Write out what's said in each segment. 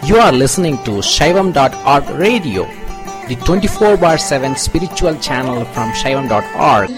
You are listening to Shaivam.org radio, the 24 bar 7 spiritual channel from Shaivam.org.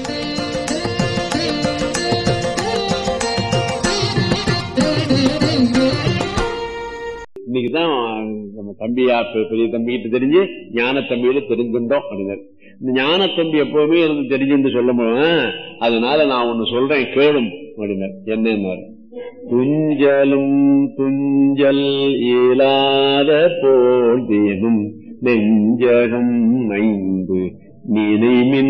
இன்னைக்குதான் நம்ம தம்பியா பெ- பெரிய தம்பிகிட்ட தெரிஞ்சு ஞான தம்பியில தெரிஞ்சுட்டோம் அப்படின்னாரு இந்த ஞான தம்பி எப்பவுமே எனக்கு தெரிஞ்சுன்னு சொல்ல அதனால நான் ஒண்ணு சொல்றேன் கேளும் அப்படின்னாரு என்னன்னாரு துஞ்சலும் துஞ்சல் இயலாத போல் தேனும் நெஞ்சகம் ஐந்து நினைமின்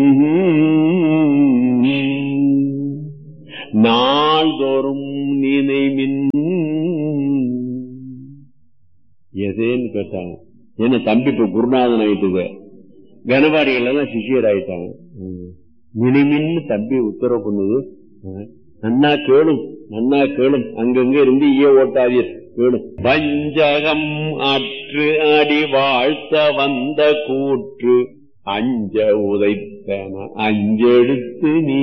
நாள்தோறும் நினைமின் எதேன்னு கேட்டாங்க என்ன தம்பி இப்ப குருநாதன் ஆயிட்டுது கனபாடிகள் எல்லாம் சிஷியர் ஆயிட்டாங்க மினிமின்னு தம்பி உத்தரவு பண்ணுது ம். நன்னா கேளும் நன்னா கேளும் அங்கங்க இருந்து ஈய ஓட்டாதீர் கேளும் வஞ்சகம் அற்று அடி வாழ்த்த வந்த கூற்று அஞ்ச உதைத்தன அஞ்செடுத்து நீ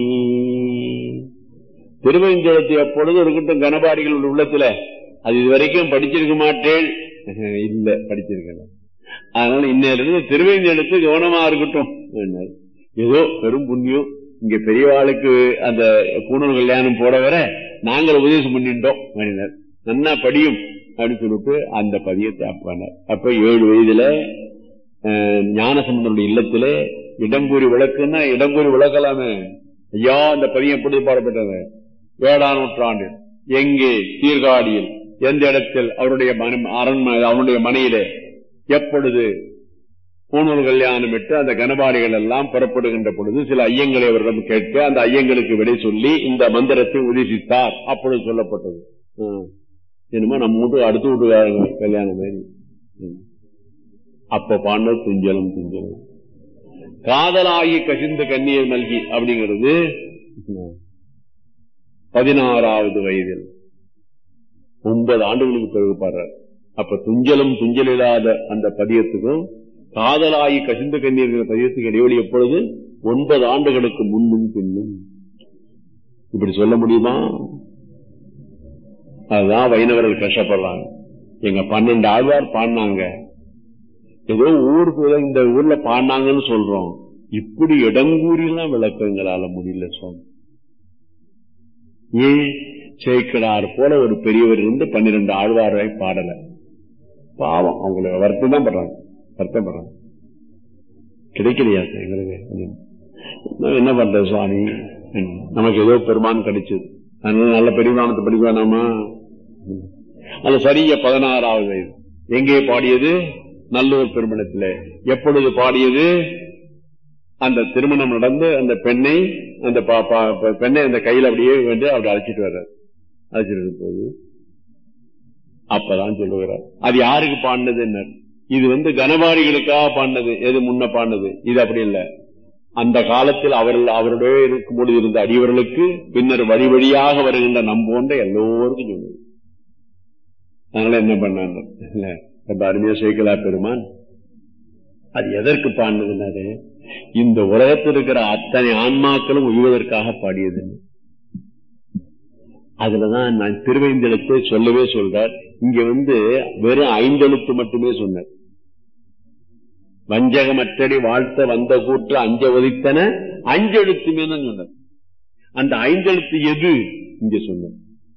திருவஞ்சலத்தை எப்பொழுது இருக்கட்டும் கனபாடிகள் உள்ளத்துல அது இதுவரைக்கும் படிச்சிருக்க மாட்டேன் இல்ல படிச்சிருக்கேன் அதனால இன்னையிலிருந்து திருவேஞ்சலுக்கு கவனமா இருக்கட்டும் என்றார். ஏதோ பெரும் புண்ணியம் இங்க பெரியவாளுக்கு அந்த பூணூல் கல்யாணம் போட வர நாங்கள் உபதேசம் பண்ணிட்டோம் அப்படின்னார். நன்னா படியும் அப்படின்னு சொல்லிட்டு அந்த பதியத்தை அப்பானார் அப்ப ஏழு வயதுல அஹ், ஞானசம்பந்தனுடைய இல்லத்திலே இடம்பூரி விளக்குன்னா இடம்பூரி விளக்கலாமே ஐயா அந்த பதியம் எப்படி பாடப்பட்டது ஏழாம் நூற்றாண்டு எங்கே சீர்காழியில் எந்த இடத்தில் அவருடைய மன- அரண்மனை அவனுடைய மனையிலே எப்பொழுது பூணூல் கல்யாணம் விட்டு அந்த கனபாடிகள் எல்லாம் புறப்படுகின்ற பொழுது சில ஐயங்களை அவரிடம் கேட்க அந்த ஐயங்களுக்கு விடை சொல்லி இந்த மந்திரத்தை உதேசித்தார் அப்பொழுது சொல்லப்பட்டது ம். என்னமோ நம்ம வீட்டு அடுத்த வீட்டுக்காரங்க கல்யாணம் மாதிரி ம். அப்ப பாண்ட துஞ்சலம் துஞ்சலம் காதலாகி கசிந்த கண்ணீர் மல்கி அப்படிங்கிறது ம், பதினாறாவது வயதில் ஒன்பது ஆண்டுகளுக்கு பிறகு பாடுறார் அப்ப துஞ்சலும் துஞ்சல் இல்லாத அந்த பதியத்துக்கும் காதலாகி கசிந்த கண்ணீர் பதியத்துக்கு இடைவெளி எப்பொழுது ஒன்பது ஆண்டுகளுக்கு முன்னும் பின்னும் இப்படி சொல்ல முடியுமா அதுதான் வைணவர்கள் கஷ்டப்படுறாங்க எங்க பன்னெண்டு ஆழ்வார் பாடினாங்க ஏதோ ஊருக்கு இந்த ஊர்ல பாடினாங்கன்னு சொல்றோம் இப்படி இடங்கூறிலாம் விளக்கங்களால முடியல சுவாமி ஏன் சேக்கடார் போல ஒரு பெரியவர் இருந்து பன்னிரண்டு ஆழ்வாரை பாடல பாவம் அவங்கள வருத்தம் தான் பண்றாங்க வருத்தம் பண்றாங்க கிடைக்கலையா எங்களுக்கு அப்படின்னு. நான் என்ன பண்றது சுவாமி ம். நமக்கு ஏதோ பெருமான் கிடைச்சது அதனால நல்ல பெருமானத்தை படிக்க வேணாமா ம். அது சரியா பதினாறாவது வயது எங்கே பாடியது நல்லூர் திருமணத்துல எப்பொழுது பாடியது அந்த திருமணம் நடந்து அந்த பெண்ணை அந்த பா- பா- ப- பெண்ணை அந்த கையில அப்படியே வந்து அப்படி அழைச்சிட்டு வர்றார் அழைச்சிட்டு போது அப்பதான் சொல்லுகிறார் அது யாருக்கு பாடினது என்ன இது வந்து கனபாடிகளுக்காக பாடினது எது முன்ன பாடினது இது அப்படி இல்ல அந்த காலத்தில் அவர்கள் அவருடைய இருக்கும்போது இருந்த அடியவர்களுக்கு பின்னர் வழி வழியாக வருகின்ற நம்போன்ற எல்லோருக்கும் சொல்லுது அதனால என்ன பண்ணாங்க இல்ல ரொம்ப அருமையா சேர்க்கலா பெருமான் அது எதற்கு பாடினதுன்னாரு இந்த உலகத்தில் இருக்கிற அத்தனை ஆன்மாக்களும் உய்வதற்காக பாடியது அதுலதான் நான் திருவைந்தெழுத்தை சொல்லவே சொல்றார் இங்க வந்து வெறும் ஐந்தெழுத்து மட்டுமே சொன்னார் வஞ்சகமற்றடி வாழ்த்த வந்த கூற்று அஞ்ச ஒதித்தன அஞ்செழுத்துமே தான் சொன்னார் அந்த ஐந்தெழுத்து எது இங்க சொன்னார்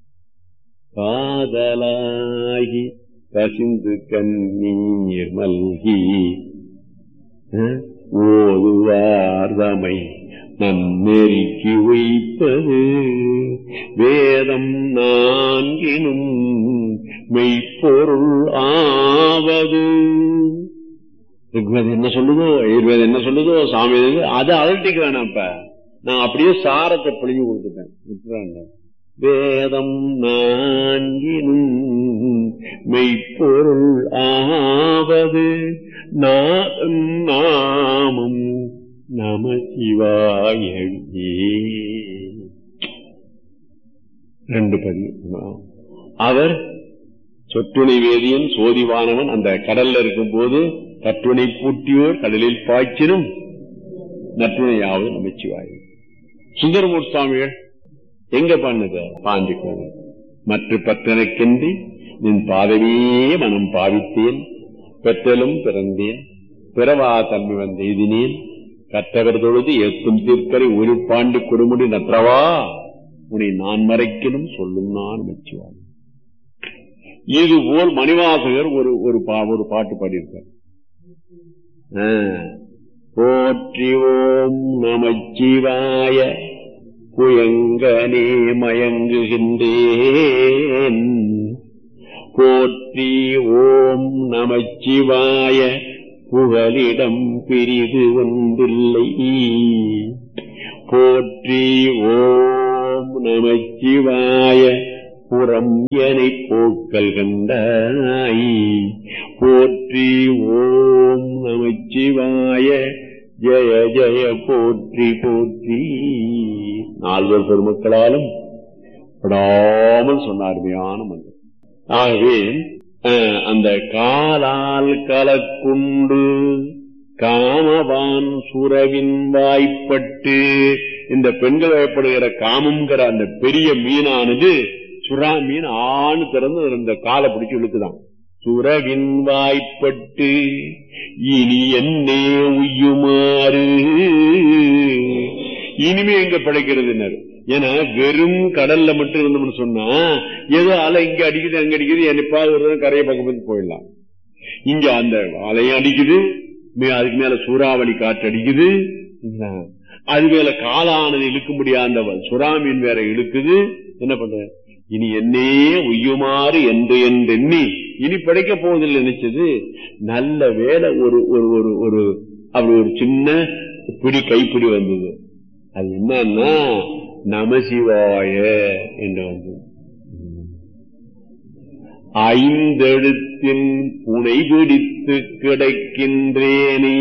காதலாகி கசிந்து கண்ணீர் மல்கி அஹ், ஓதுவார்தமை நன்னெறிக்கு வைப்பது வேதம் நான்கினும் மெய்ப்பொருள் ஆவது ரிக்வேதம் என்ன சொல்லுதோ ஆயுர்வேதம் என்ன சொல்லுதோ சாமி எது, அதை அழட்டிக்க வேணாம் இப்ப நான் அப்படியே சாரத்தை பிழிஞ்சு கொடுத்துட்டேன் விட்டுறாங்க வேதம் நான்கினும் மெய்ப்பொருள் ஆவது நாதம் நாமம் நம சிவாயே ரெண்டு பதிவு அவர் சொற்றுணை வேதியன் சோதிவானவன் அந்த கடல்ல இருக்கும் போது கற்றுணை பூட்டியோர் கடலில் பாய்ச்சினும் நற்றுணையாவது நமச்சிவாய் சுந்தரமூர்த்தி சுவாமிகள் எங்க பண்ணது பாண்டி கோவில் மற்ற பத்தனைக்கென்றி நின் பாதமே மனம் பாவித்தேன் பெற்றலும் பிறந்தேன் பிறவா தன்மை வந்த எதினேன் கற்றவர் தொழுது ஏத்தும் தீர்க்கரை ஒரு பாண்டி குறுமுடி நற்றவா உன்னை நான் மறைக்கணும் சொல்லும் நான் மெச்சுவான் இது போல் மணிவாசகர் ஒரு ஒரு பா- ஒரு பாட்டு பாடியிருக்கார் ஆ. போற்றி ஓம் நமச்சிவாய புயங்கனே மயங்குகின்றேன் போற்றி ஓம் நமச்சிவாய புகலிடம் பிரிது ஒன்றில்லை போற்றி ஓம் நமச்சிவாய புறம் எனை போக்கல் கண்டாய் போற்றி ஓம் நமச்சிவாய ஜெய ஜெய போற்றி போற்றி நால்வர் பெருமக்களாலும் படாமல் சொன்ன அருமையான மந்திரம் ஆகவே அஹ், அந்த காலால் கலக்குண்டு காமவான் சுரவின் வாய்ப்பட்டு இந்த பெண்கள் வயப்படுகிற காமம்ங்கிற அந்த பெரிய மீனானது சுறா மீன் ஆணு திறந்து இந்த காலை பிடிச்சு இழுக்குதான் சுரவின் வாய்ப்பட்டு இனி என்னே உய்யுமாறு இனிமே எங்க பிழைக்கிறதுனர் ஏன்னா வெறும் கடல்ல மட்டும் இருந்தோம்னு சொன்னா ஏதோ அலை இங்க அடிக்குது அங்க அடிக்குது என்னைப்பாவது ஒரு தடவை கரையை பக்கம் வந்து போயிடலாம் இங்க அந்த அலையும் அடிக்குது மே- அதுக்கு மேல சூறாவளி காற்று அடிக்குது என்ன? அது மேல காலானது இழுக்க முடியாத அந்த சுறாமீன் வேற இழுக்குது என்ன பண்ற இனி என்னே உய்யுமாறு என்று என்றெண்ணி இனி படைக்க போவதில்லை நினைச்சது நல்ல வேலை ஒரு ஒரு ஒரு ஒரு அப்படி ஒரு சின்ன பிடி கைப்பிடி வந்தது அது என்னன்னா நமசிவாய என்று வந்தது ஐந்தெழுத்தின் புனை பிடித்து கிடைக்கின்றேனே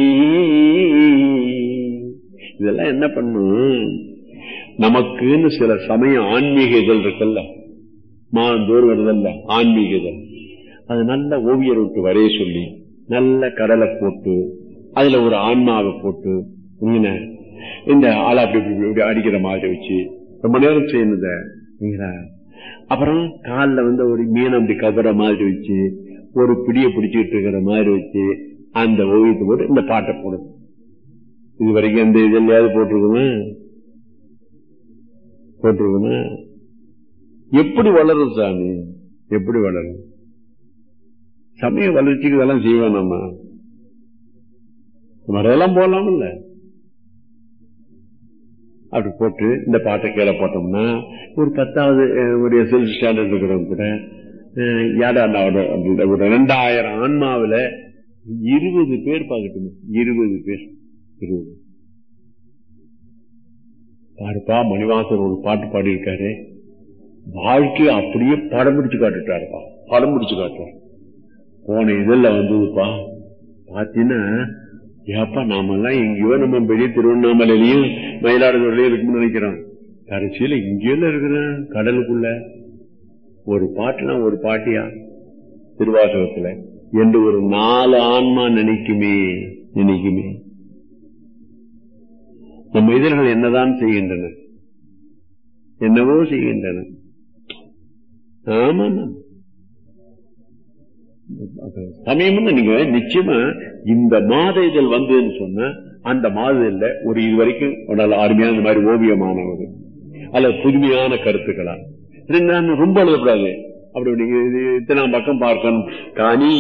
இதெல்லாம் என்ன பண்ணும் நமக்குன்னு சில சமயம் ஆன்மீக இதழ் இருக்குல்ல மாந்தோர் வருதல்ல ஆன்மீக இதழ் அது நல்ல ஓவியர் விட்டு வரைய சொல்லி நல்ல கடலை போட்டு அதுல ஒரு ஆன்மாவை போட்டு என்ன, இந்த ஆளை அப்படி இப்படி இப்படி இப்படி அடிக்கிற மாதிரி வச்சு ரொம்ப நேரம் செய்யணுத அப்புறம் காலில் வந்து ஒரு மீன் அப்படி கவர மாதிரி வச்சு ஒரு பிடியை பிடிச்சிட்டு இருக்கிற மாதிரி வச்சு அந்த ஓவியத்தை போட்டு இந்த பாட்டை போடும் இது வரைக்கும் எந்த இதெல்லாவது போட்டிருக்குமா போட்டிருக்குமா எப்படி வளரும் சாமி எப்படி வளரும் சமய வளர்ச்சிக்கு இதெல்லாம் செய்வோம் நம்ம நம்ம அதெல்லாம் போடலாம் இல்ல அப்படி போட்டு இந்த பாட்டை கீழே போட்டோம்னா ஒரு பத்தாவது அஹ், ஒரு எஸ்எல் ஸ்டாண்டர்ட் இருக்கிறவங்க கூட அஹ், யாரா நான் ஒரு- அப்படி ஒரு ரெண்டாயிரம் ஆன்மாவுல இருபது பேர் பார்க்கட்டுமே இருபது பேர் இருபது பாருப்பா மணிவாசர் ஒரு பாட்டு பாடியிருக்காரு வாழ்க்கையை அப்படியே படம் பிடிச்சு காட்டுட்டாருப்பா படம் பிடிச்சு காட்டுறாரு போன இதெல்லாம் வந்ததுப்பா பாத்தீங்கன்னா ஏப்பா நாமெல்லாம் எங்கேயோ நம்ம பெரிய திருவண்ணாமலையிலயும் மயிலாடுதுறையிலயும் இருக்குன்னு நினைக்கிறோம் கடைசியில இங்கேயும் இருக்கிறேன் கடலுக்குள்ள ஒரு பாட்டுனா ஒரு பாட்டியா திருவாசகத்துல என்று ஒரு நாலு ஆன்மா நினைக்குமே நினைக்குமே நம்ம இதழ்கள் என்னதான் செய்கின்றன என்னவோ செய்கின்றன ஆமா சமயம் நீங்க நிச்சயமா இந்த மாத இதழ் வந்ததுன்னு சொன்னா அந்த மாத இதழ்ல ஒரு இது வரைக்கும் ஒரு நல்ல அருமையான இந்த மாதிரி ஓவியமான ஒரு அல்லது புதுமையான கருத்துக்களா இது நான் ரொம்ப எழுதக்கூடாது அப்படி நீங்க இது இத்தனாம் பக்கம் பார்க்கணும் கனி